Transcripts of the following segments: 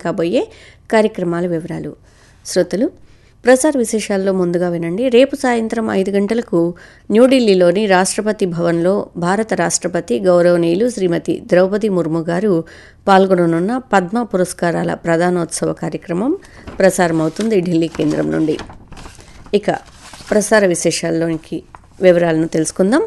కాబోయే కార్యక్రమాల వివరాలు శ్రోతలు ప్రసార విశేషాల్లో ముందుగా వినండి రేపు సాయంత్రం ఐదు గంటలకు న్యూఢిల్లీలోని రాష్ట్రపతి భవన్లో భారత రాష్ట్రపతి గౌరవనీయులు శ్రీమతి ద్రౌపది ముర్ము గారు పాల్గొననున్న పద్మ పురస్కారాల ప్రధానోత్సవ కార్యక్రమం ప్రసారమవుతుంది ఢిల్లీ కేంద్రం నుండి ఇక ప్రసార విశేషాల్లోనికి వివరాలను తెలుసుకుందాం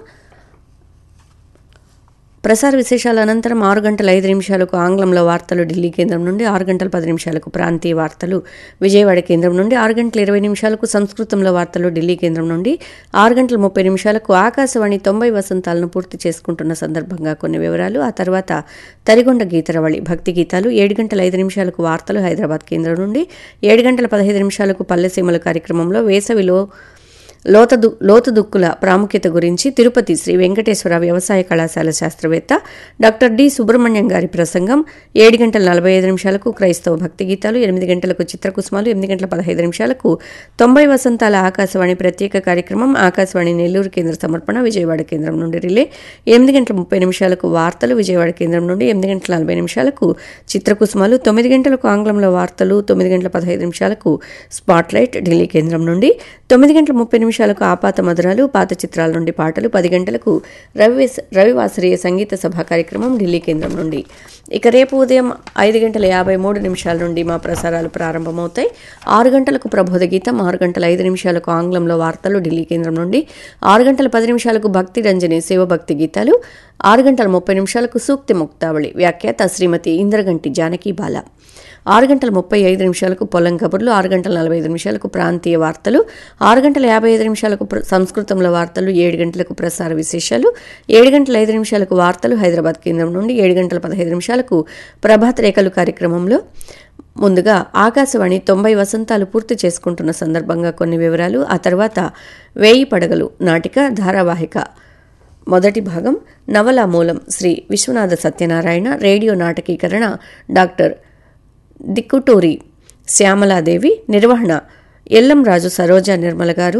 ప్రసార విశేషాల అనంతరం ఆరు గంటల ఐదు నిమిషాలకు ఆంగ్లంలో వార్తలు ఢిల్లీ కేంద్రం నుండి ఆరు గంటల పది నిమిషాలకు ప్రాంతీయ వార్తలు విజయవాడ కేంద్రం నుండి ఆరు గంటల ఇరవై నిమిషాలకు సంస్కృతంలో వార్తలు ఢిల్లీ కేంద్రం నుండి ఆరు గంటల ముప్పై నిమిషాలకు ఆకాశవాణి తొంభై వసంతాలను పూర్తి చేసుకుంటున్న సందర్భంగా కొన్ని వివరాలు ఆ తర్వాత తరిగొండ గీతరవళి భక్తి గీతాలు ఏడు గంటల ఐదు నిమిషాలకు వార్తలు హైదరాబాద్ కేంద్రం నుండి ఏడు గంటల పదహైదు నిమిషాలకు పల్లెసీమల కార్యక్రమంలో వేసవిలో లోతదు లోతు దుక్కుల ప్రాముఖ్యత గురించి తిరుపతి శ్రీ వెంకటేశ్వర వ్యవసాయ కళాశాల శాస్త్రవేత్త డాక్టర్ డి సుబ్రహ్మణ్యం గారి ప్రసంగం ఏడు గంటల నలభై ఐదు నిమిషాలకు క్రైస్తవ భక్తి గీతాలు ఎనిమిది గంటలకు చిత్రకుసుమాలు ఎనిమిది గంటల పదహైదు నిమిషాలకు తొంభై వసంతాల ఆకాశవాణి ప్రత్యేక కార్యక్రమం ఆకాశవాణి నెల్లూరు కేంద్ర సమర్పణ విజయవాడ కేంద్రం నుండి రిలే ఎనిమిది గంటల ముప్పై నిమిషాలకు వార్తలు విజయవాడ కేంద్రం నుండి ఎనిమిది గంటల నలభై నిమిషాలకు చిత్రకుసుమాలు తొమ్మిది గంటలకు ఆంగ్లంలో వార్తలు తొమ్మిది గంటల పదహైదు నిమిషాలకు స్పాట్లైట్ ఢిల్లీ కేంద్రం నుండి తొమ్మిది గంటల ముప్పై నిమిషాలకు ఆపాత మధురాలు పాత చిత్రాల నుండి పాటలు పది గంటలకు రవి రవివాసరీయ సంగీత సభ కార్యక్రమం ఢిల్లీ కేంద్రం నుండి ఇక రేపు ఉదయం ఐదు గంటల యాభై మూడు నిమిషాల నుండి మా ప్రసారాలు ప్రారంభమవుతాయి ఆరు గంటలకు ప్రబోధ గీతం ఆరు గంటల ఐదు నిమిషాలకు ఆంగ్లంలో వార్తలు ఢిల్లీ కేంద్రం నుండి ఆరు గంటల పది నిమిషాలకు భక్తి రంజని శివభక్తి గీతాలు ఆరు గంటల ముప్పై నిమిషాలకు సూక్తి ముక్తావళి వ్యాఖ్యాత శ్రీమతి ఇంద్రగంటి జానకి బాల ఆరు గంటల ముప్పై ఐదు నిమిషాలకు పొలం కబుర్లు ఆరు గంటల నలభై ఐదు నిమిషాలకు ప్రాంతీయ వార్తలు ఆరు గంటల యాభై ఐదు నిమిషాలకు సంస్కృతంలో వార్తలు ఏడు గంటలకు ప్రసార విశేషాలు ఏడు గంటల ఐదు నిమిషాలకు వార్తలు హైదరాబాద్ కేంద్రం నుండి ఏడు గంటల పదహైదు నిమిషాలకు ప్రభాత్ రేఖలు కార్యక్రమంలో ముందుగా ఆకాశవాణి తొంభై వసంతాలు పూర్తి చేసుకుంటున్న సందర్భంగా కొన్ని వివరాలు ఆ తర్వాత వేయి పడగలు నాటిక ధారావాహిక మొదటి భాగం నవల మూలం శ్రీ విశ్వనాథ సత్యనారాయణ రేడియో నాటకీకరణ డాక్టర్ దిక్కుటూరి శ్యామలాదేవి నిర్వహణ ఎల్లంరాజు సరోజ నిర్మల గారు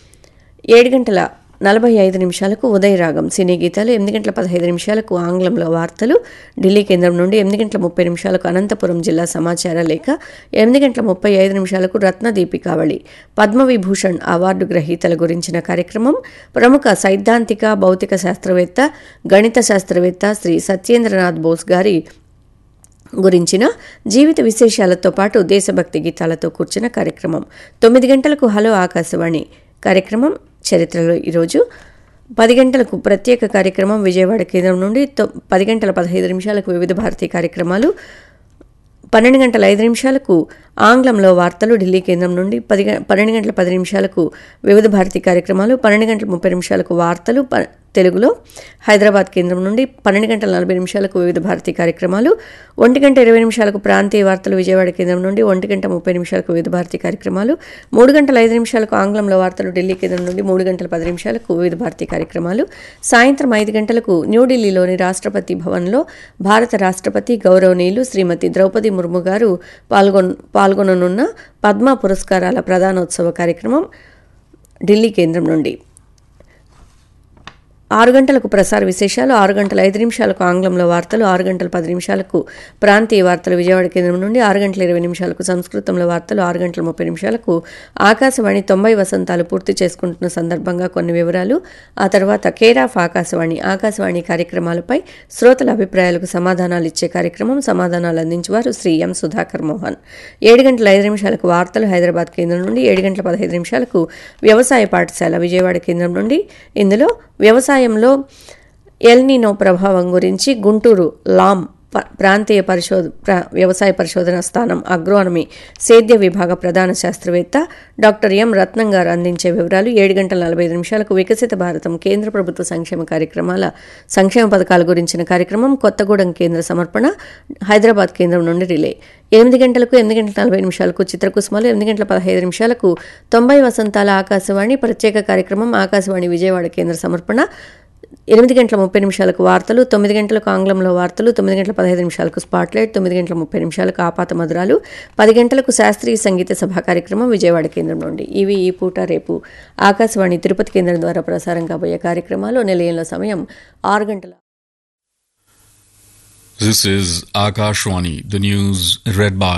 ఏడు గంటల నలభై ఐదు నిమిషాలకు ఉదయరాగం సినీ గీతాలు ఎనిమిది గంటల పదహైదు నిమిషాలకు ఆంగ్లంలో వార్తలు ఢిల్లీ కేంద్రం నుండి ఎనిమిది గంటల ముప్పై నిమిషాలకు అనంతపురం జిల్లా సమాచార లేఖ ఎనిమిది గంటల ముప్పై ఐదు నిమిషాలకు రత్నదీపికావళి పద్మవిభూషణ్ అవార్డు గ్రహీతల గురించిన కార్యక్రమం ప్రముఖ సైద్ధాంతిక భౌతిక శాస్త్రవేత్త గణిత శాస్త్రవేత్త శ్రీ సత్యేంద్రనాథ్ బోస్ గారి గురించిన జీవిత విశేషాలతో పాటు దేశభక్తి గీతాలతో కూర్చున్న కార్యక్రమం తొమ్మిది గంటలకు హలో ఆకాశవాణి కార్యక్రమం చరిత్రలో ఈరోజు పది గంటలకు ప్రత్యేక కార్యక్రమం విజయవాడ కేంద్రం నుండి పది గంటల పదహైదు నిమిషాలకు వివిధ భారతీ కార్యక్రమాలు పన్నెండు గంటల ఐదు నిమిషాలకు ఆంగ్లంలో వార్తలు ఢిల్లీ కేంద్రం నుండి పది పన్నెండు గంటల పది నిమిషాలకు వివిధ భారతీ కార్యక్రమాలు పన్నెండు గంటల ముప్పై నిమిషాలకు వార్తలు తెలుగులో హైదరాబాద్ కేంద్రం నుండి పన్నెండు గంటల నలభై నిమిషాలకు వివిధ భారతీ కార్యక్రమాలు ఒంటి గంట ఇరవై నిమిషాలకు ప్రాంతీయ వార్తలు విజయవాడ కేంద్రం నుండి ఒంటి గంట ముప్పై నిమిషాలకు వివిధ భారతీ కార్యక్రమాలు మూడు గంటల ఐదు నిమిషాలకు ఆంగ్లంలో వార్తలు ఢిల్లీ కేంద్రం నుండి మూడు గంటల పది నిమిషాలకు వివిధ భారతీ కార్యక్రమాలు సాయంత్రం ఐదు గంటలకు న్యూఢిల్లీలోని రాష్ట్రపతి భవన్లో భారత రాష్ట్రపతి గౌరవనీయులు శ్రీమతి ద్రౌపది ముర్ము గారు పాల్గొన్ పాల్గొననున్న పద్మ పురస్కారాల ప్రధానోత్సవ కార్యక్రమం ఢిల్లీ కేంద్రం నుండి ఆరు గంటలకు ప్రసార విశేషాలు ఆరు గంటల ఐదు నిమిషాలకు ఆంగ్లంలో వార్తలు ఆరు గంటల పది నిమిషాలకు ప్రాంతీయ వార్తలు విజయవాడ కేంద్రం నుండి ఆరు గంటల ఇరవై నిమిషాలకు సంస్కృతంలో వార్తలు ఆరు గంటల ముప్పై నిమిషాలకు ఆకాశవాణి తొంభై వసంతాలు పూర్తి చేసుకుంటున్న సందర్భంగా కొన్ని వివరాలు ఆ తర్వాత కేర్ ఆఫ్ ఆకాశవాణి ఆకాశవాణి కార్యక్రమాలపై శ్రోతల అభిప్రాయాలకు సమాధానాలు ఇచ్చే కార్యక్రమం సమాధానాలు అందించేవారు శ్రీ ఎం సుధాకర్ మోహన్ ఏడు గంటల ఐదు నిమిషాలకు వార్తలు హైదరాబాద్ కేంద్రం నుండి ఏడు గంటల పదహైదు నిమిషాలకు వ్యవసాయ పాఠశాల విజయవాడ కేంద్రం నుండి ఇందులో వ్యవసాయంలో ఎల్నినో ప్రభావం గురించి గుంటూరు లామ్ ప్రాంతీయ పరిశోధ వ్యవసాయ పరిశోధన స్థానం అగ్రోనమీ సేద్య విభాగ ప్రధాన శాస్త్రవేత్త డాక్టర్ ఎం రత్నం గారు అందించే వివరాలు ఏడు గంటల నలభై ఐదు నిమిషాలకు వికసిత భారతం కేంద్ర ప్రభుత్వ సంక్షేమ కార్యక్రమాల సంక్షేమ పథకాల గురించిన కార్యక్రమం కొత్తగూడెం కేంద్ర సమర్పణ హైదరాబాద్ కేంద్రం నుండి రిలే ఎనిమిది గంటలకు ఎనిమిది గంటల నలభై నిమిషాలకు చిత్రకుసుమలు ఎనిమిది గంటల పదహైదు నిమిషాలకు తొంభై వసంతాల ఆకాశవాణి ప్రత్యేక కార్యక్రమం ఆకాశవాణి విజయవాడ కేంద్ర సమర్పణ ఎనిమిది గంటల ముప్పై నిమిషాలకు వార్తలు తొమ్మిది గంటలకు ఆంగ్లంలో వార్తలు తొమ్మిది గంటల పదహైదు నిమిషాలకు స్పాట్లైట్ తొమ్మిది గంటల ముప్పై నిమిషాలకు ఆపాత మధురాలు పది గంటలకు శాస్త్రీయ సంగీత సభా కార్యక్రమం విజయవాడ కేంద్రం నుండి ఇవి ఈ పూట రేపు ఆకాశవాణి తిరుపతి కేంద్రం ద్వారా ప్రసారం కాబోయే కార్యక్రమాలు నిలయంలో సమయం ఆరు గంటల This is Akashwani, the news read by